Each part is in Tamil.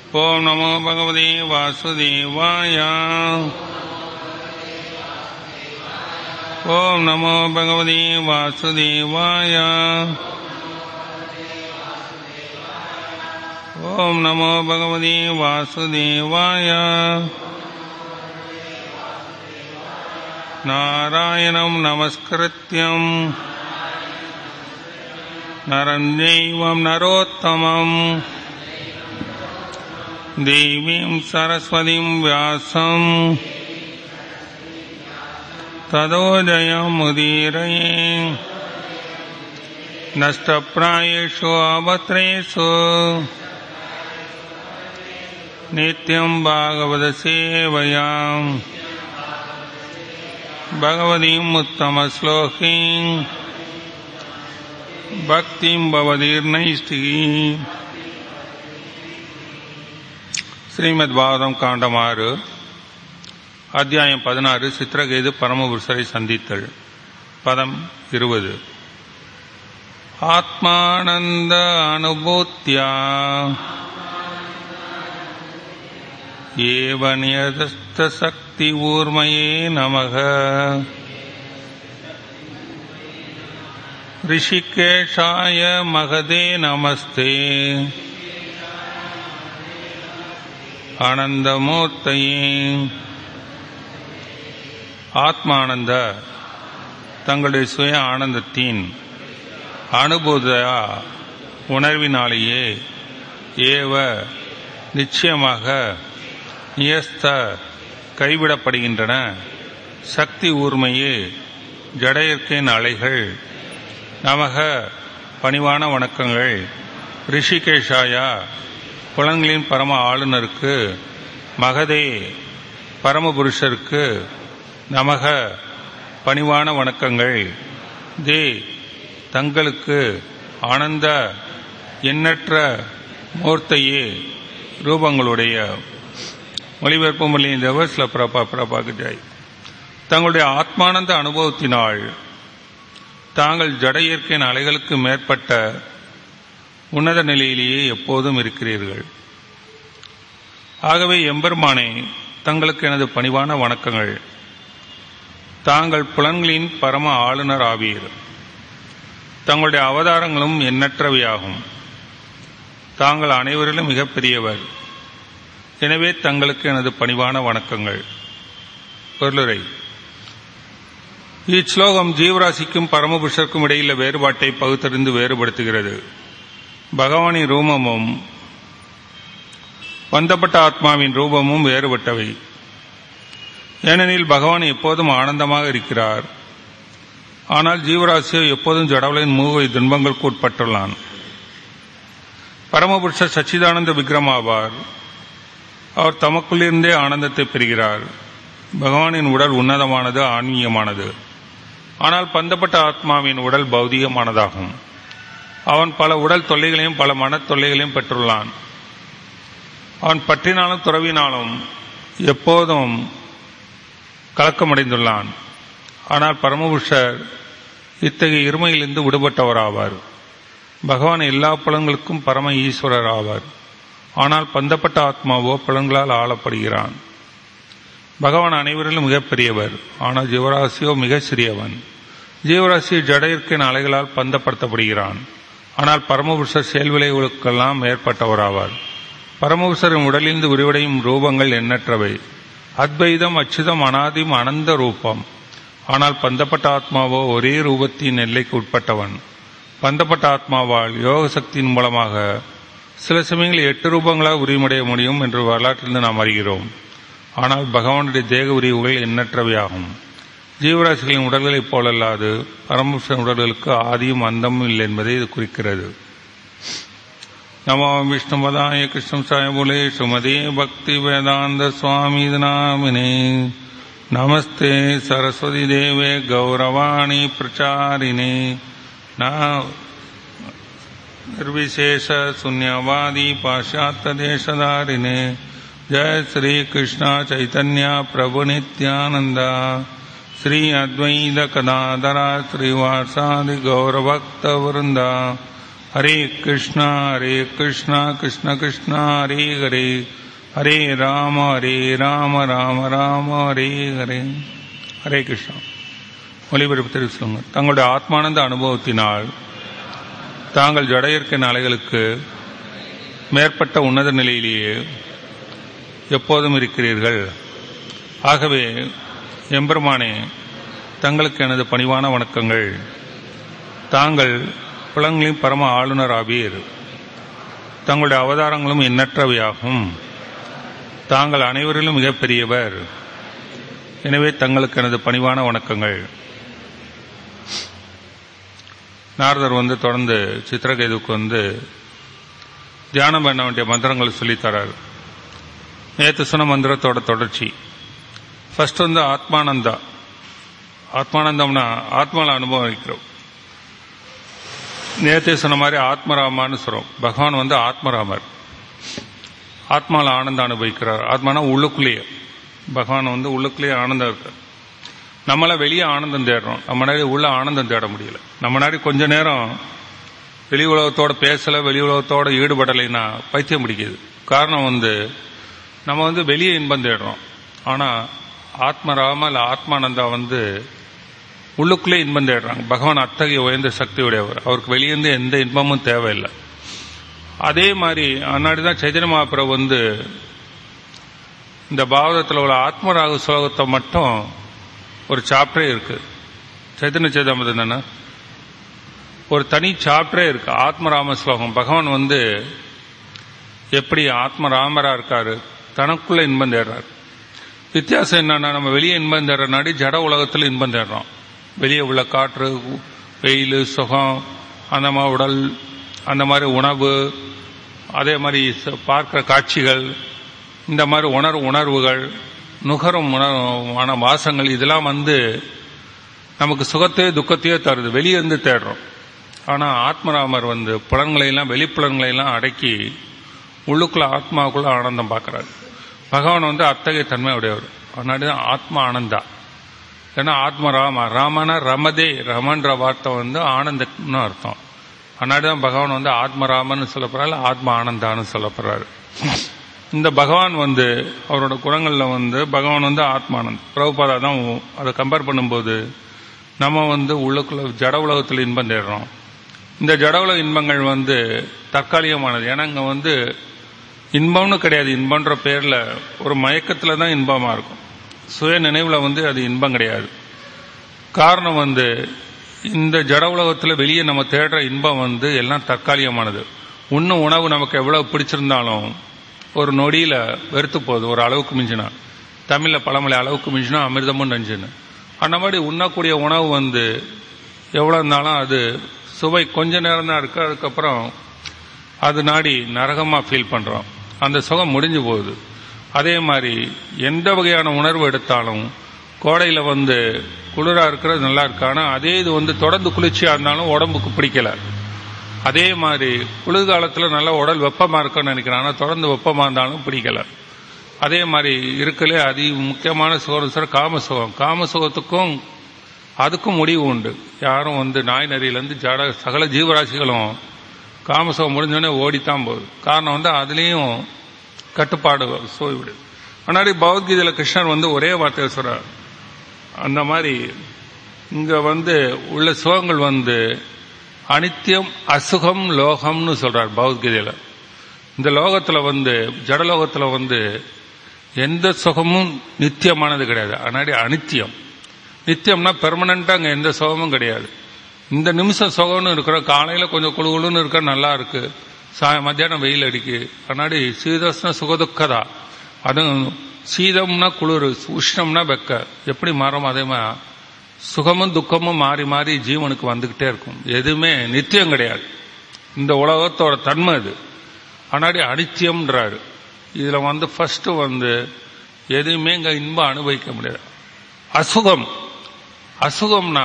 ஓம் நமோ பகவதே வாசுதேவாய ஓம் நமோ பகவதே வாசுதேவாய ஓம் நமோ பகவதே வாசுதேவாய நாராயணம் நமஸ்கிருத்யம் நரஞ்சைவம் நரோத்தமம் देवीं सरस्वतीं व्यासम् तदोदयमुदीरये नष्टप्रायेषु अवत्रेषु नित्यं भागवतसेवयाम् भगवतीम् उत्तमश्लोकीम् भक्तिं भवदीर्नैष्टिकीम् ஸ்ரீமத் பாகவதம் காண்டம் ஆறு அத்தியாயம் பதினாறு சித்திரகேது பரமபுருஷரை சந்தித்தல் பதம் இருபது ஆத்மானந்த அனுபூத்தியா ஏவ நியதஸ்த சக்தி ஊர்மயே நமக ரிஷிகேஷாய மகதே நமஸ்தே ஆனந்தமூர்த்தையே ஆத்மானந்த தங்களுடைய சுய ஆனந்தத்தின் அனுபூதா உணர்வினாலேயே ஏவ நிச்சயமாக நியஸ்த கைவிடப்படுகின்றன சக்தி ஊர்மையே ஜடையற்கையின் அலைகள் நமக பணிவான வணக்கங்கள் ரிஷிகேஷாயா புலன்களின் பரம ஆளுநருக்கு மகதே பரமபுருஷருக்கு நமக பணிவான வணக்கங்கள் தே தங்களுக்கு ஆனந்த எண்ணற்ற மூர்த்தையே ரூபங்களுடைய மொழிபெயர்ப்பு மொழிந்தவர் சில பிரபா பிரபாக்கு ஜாய் தங்களுடைய ஆத்மானந்த அனுபவத்தினால் தாங்கள் ஜட இயற்கையின் அலைகளுக்கு மேற்பட்ட உன்னத நிலையிலேயே எப்போதும் இருக்கிறீர்கள் ஆகவே எம்பெருமானே தங்களுக்கு எனது பணிவான வணக்கங்கள் தாங்கள் புலன்களின் பரம ஆளுநர் ஆவீர் தங்களுடைய அவதாரங்களும் எண்ணற்றவையாகும் தாங்கள் அனைவரிலும் மிகப்பெரியவர் எனவே தங்களுக்கு எனது பணிவான வணக்கங்கள் பொருளுரை இச்லோகம் ஜீவராசிக்கும் பரமபுருஷருக்கும் இடையில வேறுபாட்டை பகுத்தறிந்து வேறுபடுத்துகிறது பகவானின் ரூபமும் பந்தப்பட்ட ஆத்மாவின் ரூபமும் வேறுபட்டவை ஏனெனில் பகவான் எப்போதும் ஆனந்தமாக இருக்கிறார் ஆனால் ஜீவராசியோ எப்போதும் ஜடவலின் மூவை துன்பங்களுக்கு உட்பட்டுள்ளான் பரமபுருஷ சச்சிதானந்த விக்ரமாவார் அவர் தமக்குள்ளிருந்தே ஆனந்தத்தை பெறுகிறார் பகவானின் உடல் உன்னதமானது ஆன்மீகமானது ஆனால் பந்தப்பட்ட ஆத்மாவின் உடல் பௌதிகமானதாகும் அவன் பல உடல் தொல்லைகளையும் பல மனத் தொல்லைகளையும் பெற்றுள்ளான் அவன் பற்றினாலும் துறவினாலும் எப்போதும் கலக்கமடைந்துள்ளான் ஆனால் பரமபுருஷர் இத்தகைய இருமையிலிருந்து விடுபட்டவராவார் பகவான் எல்லா புலன்களுக்கும் பரம ஈஸ்வரர் ஆவார் ஆனால் பந்தப்பட்ட ஆத்மாவோ புலன்களால் ஆளப்படுகிறான் பகவான் அனைவரிலும் மிகப்பெரியவர் ஆனால் ஜீவராசியோ மிக சிறியவன் ஜீவராசி ஜட இருக்கின் அலைகளால் பந்தப்படுத்தப்படுகிறான் ஆனால் பரமபுருஷர் செயல்விளைவுகளுக்கெல்லாம் மேற்பட்டவராவார் பரமபுருஷரின் உடலிருந்து விரிவடையும் ரூபங்கள் எண்ணற்றவை அத்வைதம் அச்சுதம் அனாதிம் அனந்த ரூபம் ஆனால் பந்தப்பட்ட ஆத்மாவோ ஒரே ரூபத்தின் எல்லைக்கு உட்பட்டவன் பந்தப்பட்ட ஆத்மாவால் யோக சக்தியின் மூலமாக சில சமயங்களில் எட்டு ரூபங்களாக உரிமடைய முடியும் என்று வரலாற்றிலிருந்து நாம் அறிகிறோம் ஆனால் பகவானுடைய தேக உரிவுகள் எண்ணற்றவையாகும் ஜீவராசிகளின் உடல்களைப் போலல்லாது பரமபுருஷன் உடல்களுக்கு ஆதியும் அந்தமும் இல்லை என்பதை இது குறிக்கிறது நமோ விஷ்ணுபதாய கிருஷ்ணம் சாயபுலே சுமதே பக்தி வேதாந்த சுவாமி நாமினே நமஸ்தே சரஸ்வதி தேவே கௌரவாணி பிரச்சாரிணே निर्विशेष शून्यवादी पाश्चात्य देशधारिणे जय श्री कृष्ण चैतन्य प्रभु नित्यानंद श्री अद्वैत कदाधरा श्रीवासादि गौरभक्त वृंदा ஹரே கிருஷ்ணா ஹரே கிருஷ்ணா கிருஷ்ண கிருஷ்ணா ஹரே ஹரே ஹரே ராம ஹரே ராம ராம ராம ஹரே ஹரே ஹரே கிருஷ்ணா ஒளிபரப்பு தெரிவி சொல்லுங்க தங்களுடைய ஆத்மானந்த அனுபவத்தினால் தாங்கள் ஜட இயற்கையின் அலைகளுக்கு மேற்பட்ட உன்னத நிலையிலேயே எப்போதும் இருக்கிறீர்கள் ஆகவே எம்பெருமானே தங்களுக்கு எனது பணிவான வணக்கங்கள் தாங்கள் புலங்களின் பரம ஆளுநர் ஆவீர் தங்களுடைய அவதாரங்களும் எண்ணற்றவையாகும் தாங்கள் அனைவரிலும் மிகப்பெரியவர் எனவே தங்களுக்கு எனது பணிவான வணக்கங்கள் நாரதர் வந்து தொடர்ந்து சித்திரகேதுக்கு வந்து தியானம் பண்ண வேண்டிய மந்திரங்கள் சொல்லித்தரார் நேற்று சொன்ன மந்திரத்தோட தொடர்ச்சி ஃபர்ஸ்ட் வந்து ஆத்மானந்தா ஆத்மானந்தம்னா ஆத்மால அனுபவிக்கிறோம் நேற்றே சொன்ன மாதிரி ஆத்மராமான்னு சொல்றோம் பகவான் வந்து ஆத்மராமர் ஆத்மால ஆனந்தம் அனுபவிக்கிறார் ஆத்மானா உள்ளுக்குள்ளேயே பகவான் வந்து உள்ளுக்குள்ளேயே ஆனந்தம் இருக்கார் நம்மள வெளியே ஆனந்தம் தேடுறோம் நம்ம நாடி உள்ள ஆனந்தம் தேட முடியல நம்ம நாடி கொஞ்ச நேரம் வெளி உலகத்தோட பேசல வெளி உலகத்தோட ஈடுபடலைன்னா பைத்தியம் பிடிக்குது காரணம் வந்து நம்ம வந்து வெளியே இன்பம் தேடுறோம் ஆனா ஆத்மராம இல்ல ஆத்மானந்தா வந்து உள்ளுக்குள்ளே இன்பம் தேடுறாங்க பகவான் அத்தகைய உயர்ந்த சக்தி உடையவர் அவருக்கு வெளியேந்து எந்த இன்பமும் தேவையில்லை அதே மாதிரி அன்னாடி தான் சைதன்ய மகாபிரபு வந்து இந்த பாவதத்தில் உள்ள ஆத்மராக ஸ்லோகத்தை மட்டும் ஒரு சாப்டரே இருக்கு சைத்தன்ய சேதாமதம் தானே ஒரு தனி சாப்டரே இருக்கு ஆத்மராம ஸ்லோகம் பகவான் வந்து எப்படி ஆத்மராமரா இருக்காரு தனக்குள்ள இன்பம் தேடுறாரு வித்தியாசம் என்னன்னா நம்ம வெளியே இன்பம் தேடுற நாடி ஜட உலகத்தில் இன்பம் தேடுறோம் வெளியே உள்ள காற்று வெயில் சுகம் அந்த மாதிரி உடல் அந்த மாதிரி உணவு அதே மாதிரி ச- பார்க்கிற காட்சிகள் இந்த மாதிரி உணர்வு உணர்வுகள் நுகரும் உணர்வான வாசங்கள் இதெல்லாம் வந்து நமக்கு சுகத்தையோ துக்கத்தையோ தருது வெளியே இருந்து தேடுறோம் ஆனா ஆத்மராமர் வந்து புலன்களை எல்லாம் வெளிப்புலன்களை எல்லாம் அடக்கி உள்ளுக்குள்ள ஆத்மாவுக்குள்ள ஆனந்தம் பார்க்கறாரு பகவான் வந்து அத்தகைய தன்மை உடையவர் அதனால தான் ஆத்மா ஆனந்தா ஏன்னா ஆத்ம ராம ராமனா ரமதே ரமன்ற வார்த்தை வந்து ஆனந்தம்னு அர்த்தம் அதனால தான் பகவான் வந்து ஆத்மராமன்னு சொல்லப்படுறாரு ஆத்ம ஆனந்தான்னு சொல்லப்படுறாரு இந்த பகவான் வந்து அவரோட குணங்கள்ல வந்து பகவான் வந்து ஆத்மானந்த் பிரபுபாதா தான் அதை கம்பேர் பண்ணும்போது நம்ம வந்து உள்ளுக்குள்ள ஜட உலகத்தில் இன்பம் தேடுறோம் இந்த ஜட உலக இன்பங்கள் வந்து தற்காலிகமானது ஏன்னா இங்க வந்து இன்பம்னு கிடையாது இன்பம்ன்ற பேர்ல ஒரு மயக்கத்துல தான் இன்பமா இருக்கும் சுய நினைவுல வந்து அது இன்பம் கிடையாது காரணம் வந்து இந்த ஜட உலகத்துல வெளியே நம்ம தேடுற இன்பம் வந்து எல்லாம் தற்காலிகமானது உண்ணும் உணவு நமக்கு எவ்வளவு பிடிச்சிருந்தாலும் ஒரு நொடியில வெறுத்து போகுது ஒரு அளவுக்கு மிஞ்சினா தமிழ்ல பழமொழி அளவுக்கு மிஞ்சினா அமிர்தமும் நஞ்சுன்னு அந்த மாதிரி உண்ணக்கூடிய உணவு வந்து எவ்வளவு இருந்தாலும் அது சுவை கொஞ்ச நேரம் தான் இருக்கு அதுக்கப்புறம் அது நாடி நரகமா ஃபீல் பண்றோம் அந்த சுகம் முடிஞ்சு போகுது அதே மாதிரி எந்த வகையான உணர்வு எடுத்தாலும் கோடையில வந்து குளிரா இருக்கிறது நல்லா இருக்கு ஆனா அதே இது வந்து தொடர்ந்து குளிர்ச்சியா இருந்தாலும் உடம்புக்கு பிடிக்கல அதே மாதிரி குளிர்காலத்துல நல்ல உடல் வெப்பமா இருக்குன்னு நினைக்கிறேன் ஆனா தொடர்ந்து வெப்பமா இருந்தாலும் பிடிக்கல அதே மாதிரி இருக்கலே அதி முக்கியமான சுகம் சார் காம சுகம் காம சுகத்துக்கும் அதுக்கும் முடிவு உண்டு யாரும் வந்து நாய் நரியிலேருந்து ஜட சகல ஜீவராசிகளும் காமசுகம் முடிஞ்சோடனே ஓடித்தான் போகுது காரணம் வந்து அதுலேயும் கட்டுப்பாடு சோய்விடு முன்னாடி பகவத்கீதையில கிருஷ்ணர் வந்து ஒரே வார்த்தையை சொல்றார் அந்த மாதிரி இங்க வந்து உள்ள சுகங்கள் வந்து அனித்தியம் அசுகம் லோகம்னு சொல்றார் பகவத்கீதையில இந்த லோகத்துல வந்து ஜடலோகத்துல வந்து எந்த சுகமும் நித்தியமானது கிடையாது அதனாடி அனித்தியம் நித்தியம்னா பெர்மனண்டா அங்க எந்த சுகமும் கிடையாது இந்த நிமிஷம் சுகம்னு இருக்கிற காலையில கொஞ்சம் குழுகுழுன்னு இருக்க நல்லா இருக்கு சாய மத்தியானம் வெயில் அடிக்கு அதனாடி சீதோஷ்ண சுகதுக்கதா அதுவும் சீதம்னா குளிர் உஷ்ணம்னா வெக்க எப்படி மாறும் அதே மாதிரி சுகமும் துக்கமும் மாறி மாறி ஜீவனுக்கு வந்துகிட்டே இருக்கும் எதுவுமே நித்தியம் கிடையாது இந்த உலகத்தோட தன்மை இது ஆனாடி அனித்தியம்ன்றாரு இதுல வந்து ஃபர்ஸ்ட் வந்து எதுவுமே இங்க இன்பம் அனுபவிக்க முடியாது அசுகம் அசுகம்னா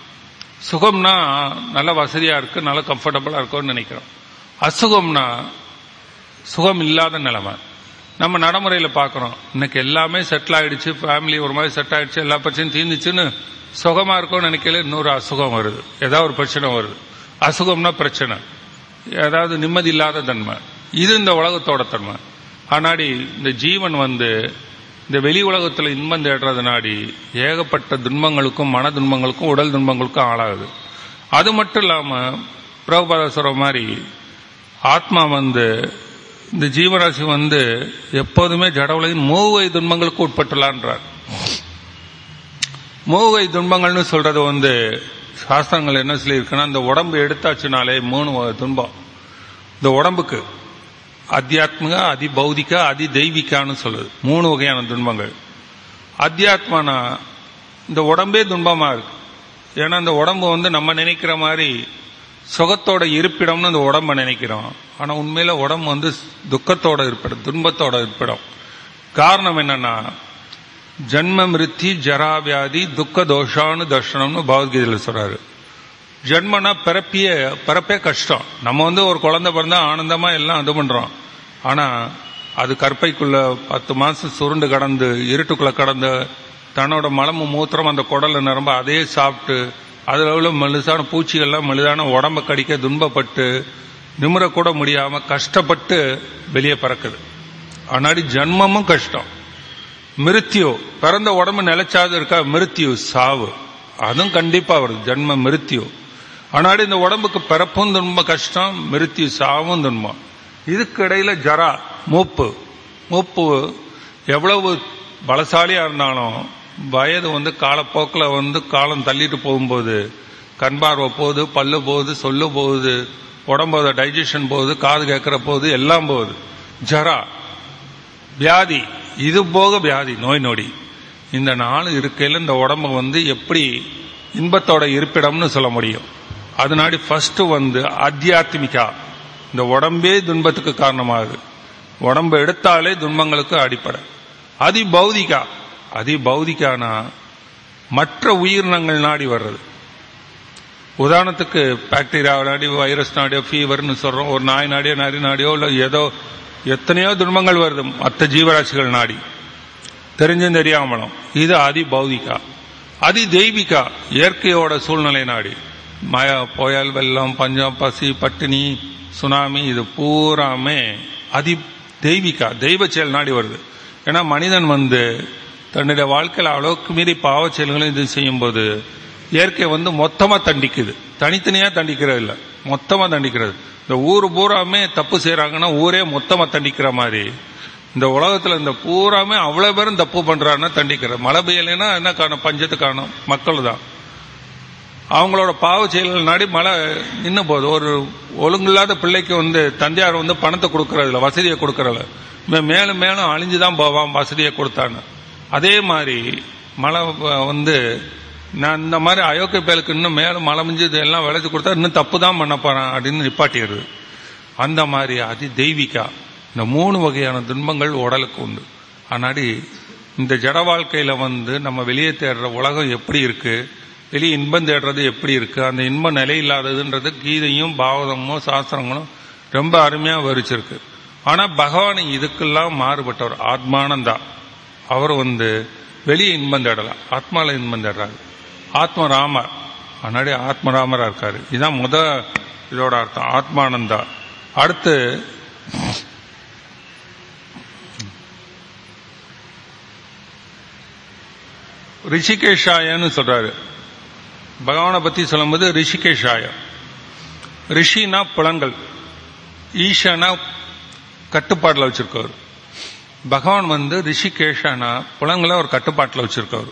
சுகம்னா நல்ல வசதியா இருக்கு நல்ல கம்ஃபர்டபுளா இருக்கும்னு நினைக்கிறோம் அசுகம்னா சுகம் இல்லாத நிலைமை நம்ம நடைமுறையில பார்க்கிறோம் இன்னைக்கு எல்லாமே செட்டில் ஆயிடுச்சு ஃபேமிலி ஒரு மாதிரி செட் ஆயிடுச்சு எல்லா பிரச்சனையும் தீர்ந்துச்சுன்னு சுகமா இருக்கும்னு நினைக்கல இன்னொரு அசுகம் வருது ஏதாவது ஒரு பிரச்சனை வருது அசுகம்னா பிரச்சனை அதாவது நிம்மதி இல்லாத தன்மை இது இந்த உலகத்தோட தன்மை ஆனாடி இந்த ஜீவன் வந்து இந்த வெளி உலகத்தில் இன்பம் தேடுறது நாடி ஏகப்பட்ட துன்பங்களுக்கும் மன துன்பங்களுக்கும் உடல் துன்பங்களுக்கும் ஆளாகுது அது மட்டும் இல்லாமல் பிரபுபாத சொல்ற மாதிரி ஆத்மா வந்து இந்த ஜீவராசி வந்து எப்போதுமே ஜட உலகின் மூவை துன்பங்களுக்கு உட்பட்டுள்ளான்றார் மூவை துன்பங்கள்னு சொல்றது வந்து சாஸ்திரங்கள் என்ன சொல்லியிருக்குன்னா இந்த உடம்பு எடுத்தாச்சுனாலே மூணு வகை துன்பம் இந்த உடம்புக்கு அத்தியாத்மிக அதி பௌதிக அதி தெய்வீகான்னு சொல்லுது மூணு வகையான துன்பங்கள் அத்தியாத்மானா இந்த உடம்பே துன்பமா இருக்கு ஏன்னா இந்த உடம்பு வந்து நம்ம நினைக்கிற மாதிரி சுகத்தோட இருப்பிடம்னு இந்த உடம்ப நினைக்கிறோம் ஆனா உண்மையில உடம்பு வந்து துக்கத்தோட இருப்பிடம் துன்பத்தோட இருப்பிடம் காரணம் என்னன்னா ஜன்ம மிருத்தி ஜராவியாதி துக்க தோஷான்னு தர்ஷனம்னு பகவத்கீதையில் சொல்றாரு ஜென்மனா பிறப்பிய பிறப்பே கஷ்டம் நம்ம வந்து ஒரு குழந்தை பிறந்தா ஆனந்தமா எல்லாம் இது பண்றோம் ஆனா அது கற்பைக்குள்ள பத்து மாசம் சுருண்டு கடந்து இருட்டுக்குள்ள கடந்து தன்னோட மலமும் மூத்திரம் அந்த குடல்ல நிரம்ப அதே சாப்பிட்டு அதுல உள்ள மெலிசான பூச்சிகள்லாம் மெலிதான உடம்ப கடிக்க துன்பப்பட்டு நிமிரக்கூட முடியாம கஷ்டப்பட்டு வெளியே பறக்குது ஆனாடி ஜன்மமும் கஷ்டம் மிருத்யு பிறந்த உடம்பு நிலைச்சாது இருக்கா மிருத்யு சாவு அதுவும் கண்டிப்பா வருது ஜன்ம மிருத்யு ஆனாடி இந்த உடம்புக்கு பிறப்பும் துன்பம் கஷ்டம் மிருத்யு சாவும் துன்பம் இதுக்கு இடையில ஜரா மூப்பு மூப்பு எவ்வளவு பலசாலியா இருந்தாலும் வயது வந்து காலப்போக்கில் வந்து காலம் தள்ளிட்டு போகும்போது கண் பார்வை போகுது பல்லு போகுது சொல்லு போகுது உடம்போத டைஜஷன் போகுது காது கேட்கிற போகுது எல்லாம் போகுது ஜரா வியாதி இது போக வியாதி நோய் நொடி இந்த நாள் இருக்கையில் இந்த உடம்ப வந்து எப்படி இன்பத்தோட இருப்பிடம்னு சொல்ல முடியும் அதனாடி ஃபர்ஸ்ட் வந்து ஆத்தியாத்மிகா இந்த உடம்பே துன்பத்துக்கு காரணமாகுது உடம்பு எடுத்தாலே துன்பங்களுக்கு அடிப்படை அதி பௌதிகா அதி பௌதிகானா மற்ற உயிரினங்கள் நாடி வர்றது உதாரணத்துக்கு பாக்டீரியா நாடி வைரஸ் நாடியோ ஃபீவர்னு சொல்றோம் ஒரு நாய் நாடியோ நரி நாடியோ இல்லை ஏதோ எத்தனையோ துன்பங்கள் வருது மற்ற ஜீவராசிகள் நாடி தெரிஞ்சும் தெரியாமலும் இது அதி பௌதிகா அதி தெய்வீகா இயற்கையோட சூழ்நிலை நாடி மழை புயல் வெள்ளம் பஞ்சம் பசி பட்டினி சுனாமி இது பூராமே அதி தெய்வீகா தெய்வ செயல் நாடி வருது ஏன்னா மனிதன் வந்து தன்னுடைய வாழ்க்கையில் அளவுக்கு மீறி பாவ செயல்களும் இது செய்யும்போது இயற்கை வந்து மொத்தமா தண்டிக்குது தனித்தனியா தண்டிக்கிறது இல்ல மொத்தமா தண்டிக்கிறது இந்த ஊர் பூராமே தப்பு செய்யறாங்கன்னா ஊரே மொத்தமா தண்டிக்கிற மாதிரி இந்த உலகத்துல இந்த பூராமே அவ்வளவு பேரும் தப்பு பண்றாங்கன்னா தண்டிக்கிற மழை பெய்யலைன்னா என்ன காணும் பஞ்சத்து காணும் மக்கள் தான் அவங்களோட பாவ செயல்கள் நாடி மழை நின்று போகுது ஒரு ஒழுங்கில்லாத பிள்ளைக்கு வந்து தந்தையார் வந்து பணத்தை கொடுக்கறதில்ல வசதியை கொடுக்கறதில்ல இவன் மேலும் மேலும் அழிஞ்சுதான் போவான் வசதியை கொடுத்தான்னு அதே மாதிரி மழை வந்து நான் இந்த மாதிரி அயோக்கிய பயலுக்கு இன்னும் மேலும் மழை மிஞ்சு எல்லாம் விளைச்சு கொடுத்தா இன்னும் தப்பு தான் பண்ண போறான் அப்படின்னு நிப்பாட்டிடுது அந்த மாதிரி அதி தெய்வீகா இந்த மூணு வகையான துன்பங்கள் உடலுக்கு உண்டு ஆனாடி இந்த ஜட வாழ்க்கையில வந்து நம்ம வெளியே தேடுற உலகம் எப்படி இருக்கு வெளியே இன்பம் தேடுறது எப்படி இருக்கு அந்த இன்பம் நிலை இல்லாததுன்றது கீதையும் பாவதமும் சாஸ்திரங்களும் ரொம்ப அருமையா விவரிச்சிருக்கு ஆனா பகவான் இதுக்கெல்லாம் மாறுபட்டவர் ஆத்மானந்தா அவர் வந்து வெளியே இன்பம் தேடலாம் ஆத்மால இன்பம் தேடுறாரு ஆத்மராமர் முன்னாடி ஆத்மராமரா இருக்காரு இதுதான் முத இதோட அர்த்தம் ஆத்மானந்தா அடுத்து ரிஷிகேஷாயன்னு சொல்றாரு பகவானை பத்தி சொல்லும்போது ரிஷிகேஷாய ரிஷினா புலன்கள் ஈஷனா கட்டுப்பாட்டில் வச்சிருக்கவர் பகவான் வந்து ரிஷிகேஷானா புலன்களை ஒரு கட்டுப்பாட்டில் வச்சிருக்கவர்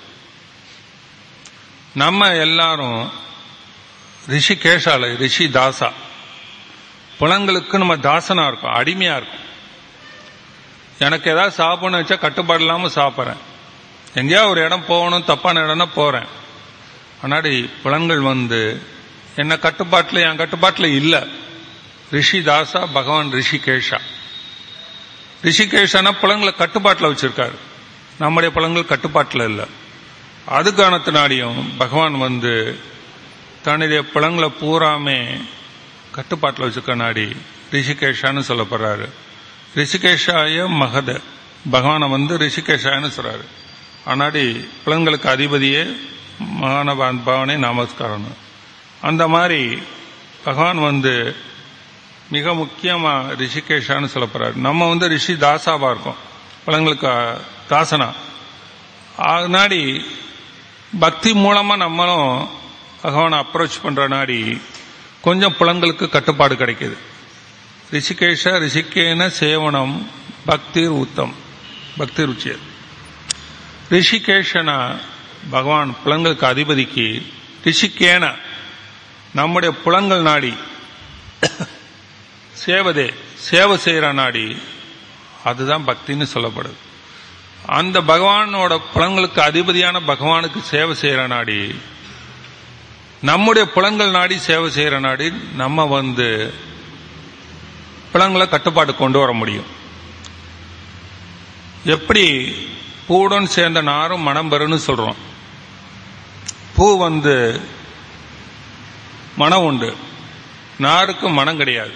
நம்ம எல்லாரும் ரிஷிகேஷால ரிஷி தாசா புலன்களுக்கு நம்ம தாசனா இருக்கும் அடிமையா இருக்கும் எனக்கு ஏதாவது சாப்பிடணும்னு வச்சா கட்டுப்பாடு இல்லாமல் சாப்பிட்றேன் எங்கேயா ஒரு இடம் போகணும் தப்பான இடம்னா போறேன் முன்னாடி புலன்கள் வந்து என்ன கட்டுப்பாட்டில் என் கட்டுப்பாட்டில் இல்லை ரிஷி தாசா பகவான் ரிஷிகேஷா ரிஷிகேஷானா புலன்களை கட்டுப்பாட்டில் வச்சிருக்காரு நம்முடைய புலன்கள் கட்டுப்பாட்டில் இல்லை அது காரணத்தினாடியும் பகவான் வந்து தன்னுடைய புலங்களை பூராமே கட்டுப்பாட்டில் வச்சுக்க நாடி ரிஷிகேஷான்னு சொல்லப்படுறாரு ரிஷிகேஷாய மகத பகவானை வந்து ரிஷிகேஷான்னு சொல்றாரு ஆனாடி புலன்களுக்கு அதிபதியே மகான பவனே நமஸ்காரம் அந்த மாதிரி பகவான் வந்து மிக முக்கியமா ரிஷிகேஷான்னு சொல்ல போறாரு நம்ம வந்து ரிஷி தாசாவா இருக்கோம் பழங்களுக்கு தாசனா அதனாடி பக்தி மூலமா நம்மளும் பகவானை அப்ரோச் பண்ற நாடி கொஞ்சம் புலங்களுக்கு கட்டுப்பாடு கிடைக்குது ரிஷிகேஷ ரிஷிகேன சேவனம் பக்தி உத்தம் பக்தி ருச்சியர் ரிஷிகேஷனா பகவான் புலங்களுக்கு அதிபதிக்கு ரிஷிகேன நம்முடைய புலங்கள் நாடி சேவதே சேவை செய்யற நாடி அதுதான் பக்தின்னு சொல்லப்படுது அந்த பகவானோட புலங்களுக்கு அதிபதியான பகவானுக்கு சேவை செய்யற நாடி நம்முடைய புலன்கள் நாடி சேவை செய்யற நாடி நம்ம வந்து புலங்களை கட்டுப்பாடு கொண்டு வர முடியும் எப்படி பூவுடன் சேர்ந்த நாரும் மனம் பெறுன்னு சொல்றோம் பூ வந்து மனம் உண்டு நாருக்கு மனம் கிடையாது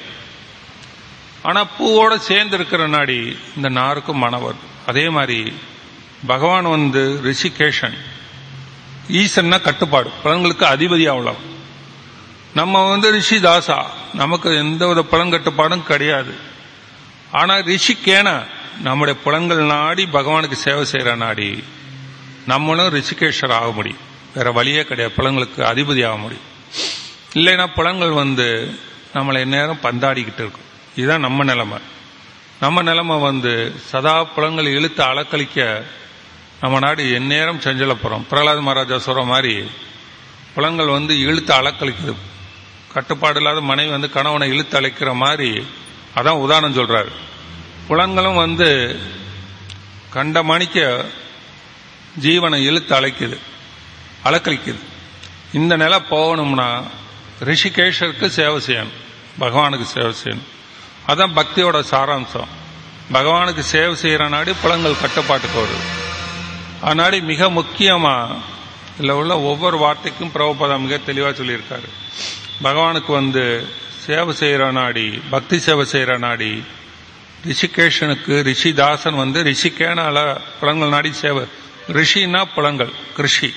ஆனா பூவோட சேர்ந்து இருக்கிற நாடி இந்த நாருக்கு மனம் வருது அதே மாதிரி பகவான் வந்து ரிஷிகேஷன் ஈசன்னா கட்டுப்பாடு பலன்களுக்கு அதிபதி அவ்வளவு நம்ம வந்து ரிஷி தாசா நமக்கு எந்த வித பலன் கட்டுப்பாடும் கிடையாது ஆனா ரிஷிக்கேன நம்முடைய புலன்கள் நாடி பகவானுக்கு சேவை செய்யற நாடி நம்மளும் ரிஷிகேஷர் ஆக முடியும் வேற வழியே கிடையாது புலன்களுக்கு அதிபதி ஆக முடியும் இல்லைன்னா புலன்கள் வந்து நம்மளை நேரம் பந்தாடிக்கிட்டு இருக்கும் இதுதான் நம்ம நிலைமை நம்ம நிலைமை வந்து சதா புலன்கள் இழுத்து அலக்களிக்க நம்ம நாடு எந்நேரம் செஞ்சலப்புறம் பிரகலாத் மகாராஜா சொல்ற மாதிரி புலன்கள் வந்து இழுத்து அலக்களிக்குது கட்டுப்பாடு இல்லாத மனைவி வந்து கணவனை இழுத்து அழைக்கிற மாதிரி அதான் உதாரணம் சொல்றாரு புலன்களும் வந்து கண்ட மணிக்க ஜீவனை இழுத்து அழைக்குது அலக்களிக்குது இந்த நிலை போகணும்னா ரிஷிகேஷருக்கு சேவை செய்யணும் பகவானுக்கு சேவை செய்யணும் அதான் பக்தியோட சாராம்சம் பகவானுக்கு சேவை செய்யற நாடி புலங்கள் கட்டுப்பாட்டுக்கு வருது அதனாடி மிக முக்கியமா இதுல உள்ள ஒவ்வொரு வார்த்தைக்கும் பிரபுபதா மிக தெளிவா சொல்லியிருக்காரு பகவானுக்கு வந்து சேவை செய்யற நாடி பக்தி சேவை செய்யற நாடி ரிஷிகேஷனுக்கு ரிஷிதாசன் வந்து ரிஷிகேனால புலங்கள் நாடி சேவை ரிஷின்னா புலங்கள் கிருஷி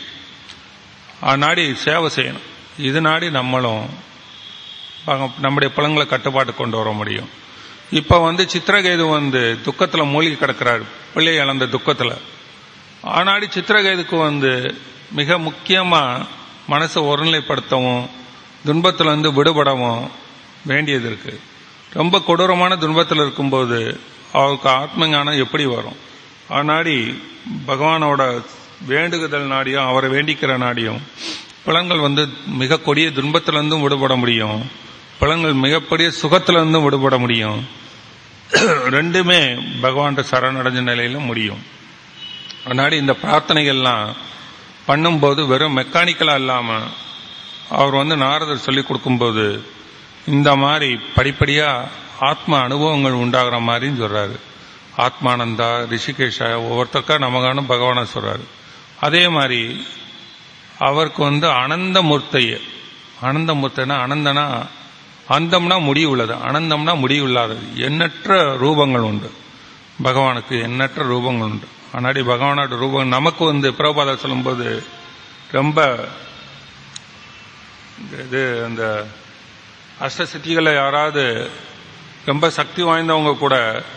நாடி சேவை செய்யணும் இது நாடி நம்மளும் நம்முடைய புலங்களை கட்டுப்பாட்டு கொண்டு வர முடியும் இப்ப வந்து சித்திரகேது வந்து துக்கத்துல மூழ்கி கிடக்கிறார் பிள்ளை இழந்த துக்கத்துல ஆனாடி சித்திரகேதுக்கு வந்து மிக முக்கியமா மனசை ஒருநிலைப்படுத்தவும் துன்பத்துல இருந்து விடுபடவும் வேண்டியது இருக்கு ரொம்ப கொடூரமான துன்பத்தில் இருக்கும்போது அவருக்கு ஆத்ம ஞானம் எப்படி வரும் ஆனாடி பகவானோட வேண்டுகுதல் நாடியும் அவரை வேண்டிக்கிற நாடியும் புலன்கள் வந்து மிக கொடிய துன்பத்திலிருந்தும் விடுபட முடியும் புலன்கள் மிகப்பெரிய சுகத்திலிருந்தும் விடுபட முடியும் ரெண்டுமே பகவான் சரணடைஞ்ச நிலையில முடியும் அதனாடி இந்த பிரார்த்தனைகள்லாம் பண்ணும்போது வெறும் மெக்கானிக்கலா இல்லாம அவர் வந்து நாரதர் சொல்லிக் கொடுக்கும்போது இந்த மாதிரி படிப்படியா ஆத்ம அனுபவங்கள் உண்டாகிற மாதிரின்னு சொல்றாரு ஆத்மானந்தா ரிஷிகேஷா ஒவ்வொருத்தருக்கா நமக்கான பகவான சொல்றாரு அதே மாதிரி அவருக்கு வந்து அனந்த மூர்த்தைய அனந்த மூர்த்தைனா அனந்தனா அந்தம்னா முடிவுள்ளது அனந்தம்னா முடிவில்லாதது எண்ணற்ற ரூபங்கள் உண்டு பகவானுக்கு எண்ணற்ற ரூபங்கள் உண்டு ஆனாடி பகவானோட ரூபம் நமக்கு வந்து பிரபாதா சொல்லும்போது ரொம்ப இது அந்த அஷ்டசித்திகளை யாராவது ரொம்ப சக்தி வாய்ந்தவங்க கூட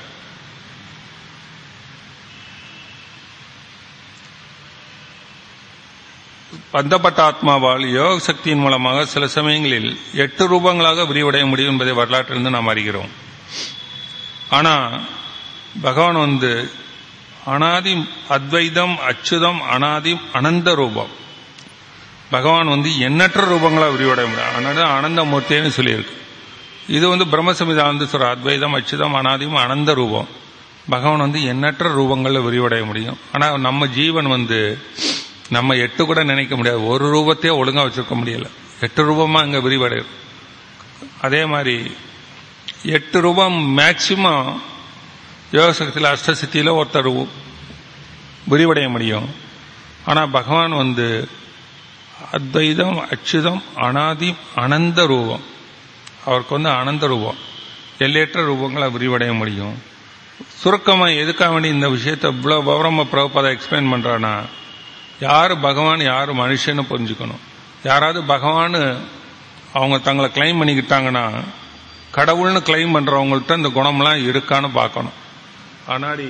பந்தப்பட்ட ஆத்மாவால் யோக சக்தியின் மூலமாக சில சமயங்களில் எட்டு ரூபங்களாக விரிவடைய முடியும் என்பதை வரலாற்றிலிருந்து நாம் அறிகிறோம் ஆனா பகவான் வந்து அனாதி அத்வைதம் அச்சுதம் அனாதி அனந்த ரூபம் பகவான் வந்து எண்ணற்ற ரூபங்களா விரிவடைய முடியும் அதனால அனந்த மூர்த்தின்னு சொல்லியிருக்கு இது வந்து பிரம்மசமிதா வந்து சொல்ற அத்வைதம் அச்சுதம் அனாதியும் அனந்த ரூபம் பகவான் வந்து எண்ணற்ற ரூபங்களில் விரிவடைய முடியும் ஆனா நம்ம ஜீவன் வந்து நம்ம எட்டு கூட நினைக்க முடியாது ஒரு ரூபத்தையே ஒழுங்கா வச்சிருக்க முடியல எட்டு ரூபமா இங்க விரிவடையும் அதே மாதிரி எட்டு ரூபம் மேக்சிமம் யோகசக்தியில் அஷ்டசித்தியில ஒருத்தர் விரிவடைய முடியும் ஆனா பகவான் வந்து அத்வைதம் அச்சுதம் அனாதி அனந்த ரூபம் அவருக்கு வந்து அனந்த ரூபம் எல்லையற்ற ரூபங்களை விரிவடைய முடியும் சுருக்கமா எதுக்காக வேண்டி இந்த விஷயத்தை இவ்வளவு விவரமா பிரபுபாதா எக்ஸ்பிளைன் பண்றானா யாரு பகவான் யாரு மனுஷன்னு புரிஞ்சுக்கணும் யாராவது பகவான் அவங்க தங்களை கிளைம் பண்ணிக்கிட்டாங்கன்னா கடவுள்னு கிளைம் பண்றவங்கள்ட்ட இந்த குணம்லாம் இருக்கான்னு பார்க்கணும் ஆனாடி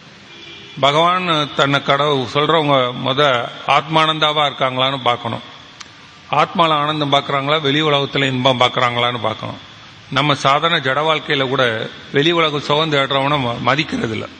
பகவான் தன்னை கடவுள் சொல்றவங்க முத ஆத்மானந்தாவா இருக்காங்களான்னு பார்க்கணும் ஆத்மால ஆனந்தம் பார்க்கறாங்களா வெளி உலகத்துல இன்பம் பார்க்கறாங்களான்னு பார்க்கணும் நம்ம சாதாரண ஜட வாழ்க்கையில கூட வெளி உலக சுகம் தேடுறவனை ம- மதிக்கிறது இல்ல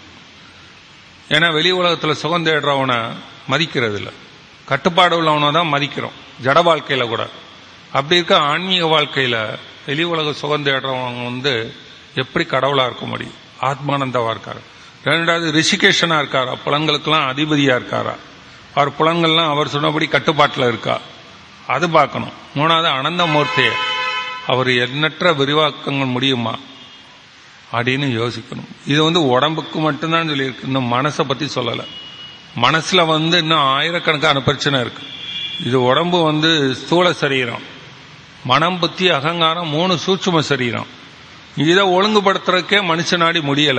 ஏன்னா வெளி உலகத்துல சுகம் தேடுறவனை மதிக்கிறது இல்ல கட்டுப்பாடு உள்ளவனை தான் மதிக்கிறோம் ஜட வாழ்க்கையில கூட அப்படி இருக்க ஆன்மீக வாழ்க்கையில வெளி உலக சுகம் தேடுறவங்க வந்து எப்படி கடவுளா இருக்க முடியும் ஆத்மானந்தவா இருக்காரு ரெண்டாவது ரிஷிகேஷனா இருக்காரா புலன்களுக்கெல்லாம் அதிபதியா இருக்காரா அவர் புலன்கள்லாம் அவர் சொன்னபடி கட்டுப்பாட்டில் இருக்கா அது பார்க்கணும் மூணாவது அனந்தமூர்த்தி அவர் எண்ணற்ற விரிவாக்கங்கள் முடியுமா அப்படின்னு யோசிக்கணும் இது வந்து உடம்புக்கு மட்டும்தான் சொல்லியிருக்கு இன்னும் மனசை பத்தி சொல்லலை மனசுல வந்து இன்னும் ஆயிரக்கணக்கான பிரச்சனை இருக்கு இது உடம்பு வந்து ஸ்தூல சரீரம் மனம் புத்தி அகங்காரம் மூணு சூட்சும சரீரம் இதை ஒழுங்குபடுத்துறதுக்கே மனுஷனாடி முடியல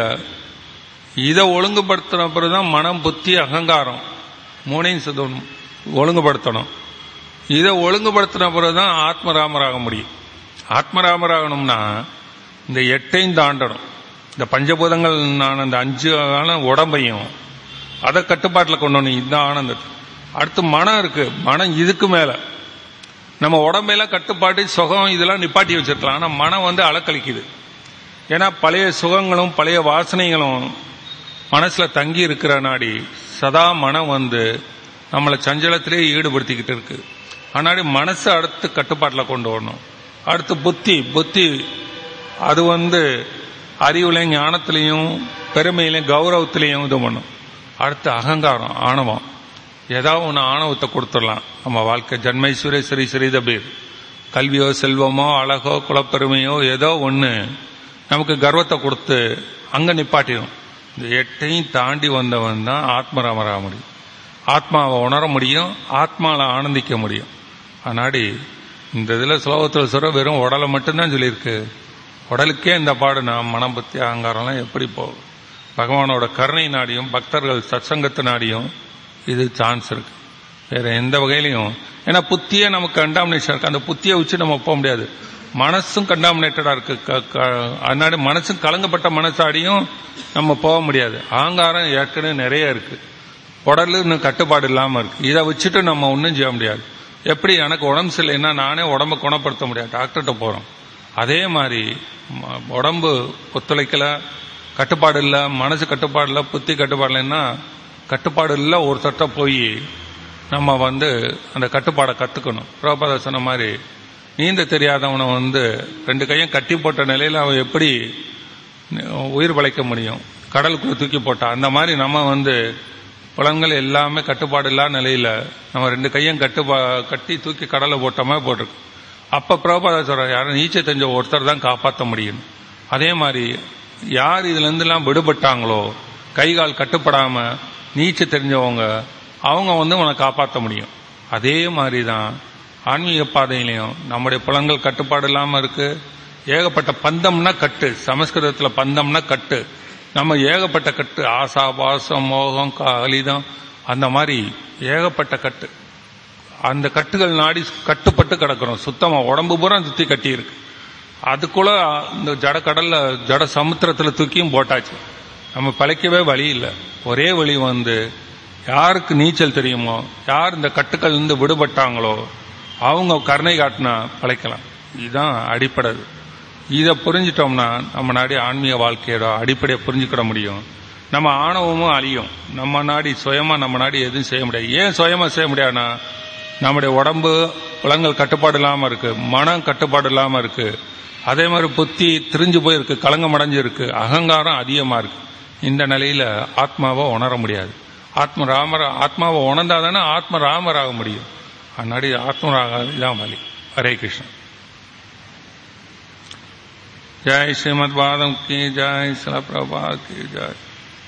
இதை ஒழுங்குபடுத்தின பிறகுதான் மனம் புத்தி அகங்காரம் மூணையும் சுத்தம் ஒழுங்குபடுத்தணும் இதை ஒழுங்குபடுத்தின பிறகுதான் ஆத்மராமராக முடியும் ஆத்மராமராகணும்னா இந்த எட்டையும் தாண்டணும் இந்த பஞ்சபூதங்கள் நான் அந்த அஞ்சு ஆன உடம்பையும் அதை கட்டுப்பாட்டில் கொண்டு வரணும் இந்த ஆனந்தத்தை அடுத்து மனம் இருக்கு மனம் இதுக்கு மேல நம்ம உடம்பையெல்லாம் கட்டுப்பாட்டு சுகம் இதெல்லாம் நிப்பாட்டி வச்சிருக்கலாம் ஆனா மனம் வந்து அலக்களிக்குது ஏன்னா பழைய சுகங்களும் பழைய வாசனைகளும் மனசுல தங்கி இருக்கிற நாடி சதா மனம் வந்து நம்மளை சஞ்சலத்திலே ஈடுபடுத்திக்கிட்டு இருக்கு ஆனாடி மனசை அடுத்து கட்டுப்பாட்டில் கொண்டு வரணும் அடுத்து புத்தி புத்தி அது வந்து அறிவுலையும் ஞானத்திலையும் பெருமையிலையும் கௌரவத்திலையும் இது பண்ணும் அடுத்து அகங்காரம் ஆணவம் ஏதாவது ஒன்று ஆணவத்தை கொடுத்துடலாம் நம்ம வாழ்க்கை ஜன்மைஸ்வரே சரி சரித பேர் கல்வியோ செல்வமோ அழகோ குலப்பெருமையோ ஏதோ ஒன்று நமக்கு கர்வத்தை கொடுத்து அங்கே நிப்பாட்டிடும் இந்த எட்டையும் தாண்டி வந்தவன் தான் ஆத்மராமராக முடியும் ஆத்மாவை உணர முடியும் ஆத்மாவில் ஆனந்திக்க முடியும் ஆனாடி இந்த இதில் ஸ்லோகத்தில் சொல்ற வெறும் உடலை மட்டும்தான் சொல்லியிருக்கு உடலுக்கே இந்த பாடு நான் மனம் பத்தி அகங்காரம்லாம் எப்படி போகும் பகவானோட கருணை நாடியும் பக்தர்கள் சத்சங்கத்து நாடியும் இது சான்ஸ் இருக்கு வேற எந்த வகையிலையும் ஏன்னா புத்தியே நமக்கு கண்டாமினேஷன் இருக்கு அந்த புத்தியை வச்சு நம்ம போக முடியாது மனசும் கண்டாமினேட்டடா இருக்கு க- க- அதனால மனசும் கலங்கப்பட்ட மனசாடியும் நம்ம போக முடியாது அகங்காரம் ஏற்கனவே நிறைய இருக்கு உடல் இன்னும் கட்டுப்பாடு இல்லாம இருக்கு இதை வச்சுட்டு நம்ம ஒன்றும் செய்ய முடியாது எப்படி எனக்கு உடம்பு சரியில்லைன்னா நானே உடம்ப குணப்படுத்த முடியாது டாக்டர்கிட்ட போறோம் அதே மாதிரி ம- உடம்பு ஒத்துழைக்கல கட்டுப்பாடு இல்லை மனசு கட்டுப்பாடு இல்லை புத்தி கட்டுப்பாடு இல்லைன்னா கட்டுப்பாடு இல்லை ஒருத்தர்கிட்ட போய் நம்ம வந்து அந்த கட்டுப்பாடை கத்துக்கணும் பிரபாத சொன்ன மாதிரி நீந்த தெரியாதவனை வந்து ரெண்டு கையும் கட்டி போட்ட நிலையில அவன் எப்படி உயிர் பிழைக்க முடியும் கடலுக்குள்ள தூக்கி போட்டா அந்த மாதிரி நம்ம வந்து புலன்கள் எல்லாமே கட்டுப்பாடு இல்லாத நிலையில நம்ம ரெண்டு கையும் கட்டுப்பா கட்டி தூக்கி கடலை போட்ட மாதிரி போட்டிருக்கு அப்ப பிரபாத சொல்ற யாரும் நீச்சல் தெரிஞ்ச ஒருத்தர் தான் காப்பாற்ற முடியும் அதே மாதிரி யார் இதுல இருந்து எல்லாம் விடுபட்டாங்களோ கை கால் கட்டுப்படாம நீச்சல் தெரிஞ்சவங்க அவங்க வந்து உன்னை காப்பாற்ற முடியும் அதே மாதிரி தான் ஆன்மீக பாதையிலையும் நம்முடைய புலன்கள் கட்டுப்பாடு இல்லாம இருக்கு ஏகப்பட்ட பந்தம்னா கட்டு சமஸ்கிருதத்துல பந்தம்னா கட்டு நம்ம ஏகப்பட்ட கட்டு ஆசா பாசம் மோகம் காலிதம் அந்த மாதிரி ஏகப்பட்ட கட்டு அந்த கட்டுகள் நாடி கட்டுப்பட்டு கிடக்கிறோம் சுத்தமா உடம்பு பூரா சுத்தி கட்டி இருக்கு அதுக்குள்ள இந்த ஜட கடல்ல ஜட சமுத்திரத்துல தூக்கியும் போட்டாச்சு நம்ம பிழைக்கவே வழி இல்லை ஒரே வழி வந்து யாருக்கு நீச்சல் தெரியுமோ யார் இந்த கட்டுக்கள் இருந்து விடுபட்டாங்களோ அவங்க கருணை காட்டினா பிழைக்கலாம் இதுதான் அடிப்படை இதை புரிஞ்சிட்டோம்னா நம்ம நாடி ஆன்மீக வாழ்க்கையோட அடிப்படையை புரிஞ்சுக்கிட முடியும் நம்ம ஆணவமும் அழியும் நம்ம நாடி சுயமா நம்ம நாடி எதுவும் செய்ய முடியாது ஏன் சுயமா செய்ய முடியாதுன்னா நம்முடைய உடம்பு புலங்கள் கட்டுப்பாடு இல்லாம இருக்கு மனம் கட்டுப்பாடு இல்லாம இருக்கு அதே மாதிரி புத்தி திரிஞ்சு போயிருக்கு கலங்கம் அடைஞ்சு இருக்கு அகங்காரம் அதிகமா இருக்கு இந்த நிலையில ஆத்மாவை உணர முடியாது ஆத்ம ராமர ஆத்மாவை உணர்ந்தாதானே ஆத்ம ராமராக முடியும் அதனாடி ஆத்மராக இதான் வழி ஹரே கிருஷ்ணன் जय श्रीमद् भागवत की जय शिला प्रभा की जय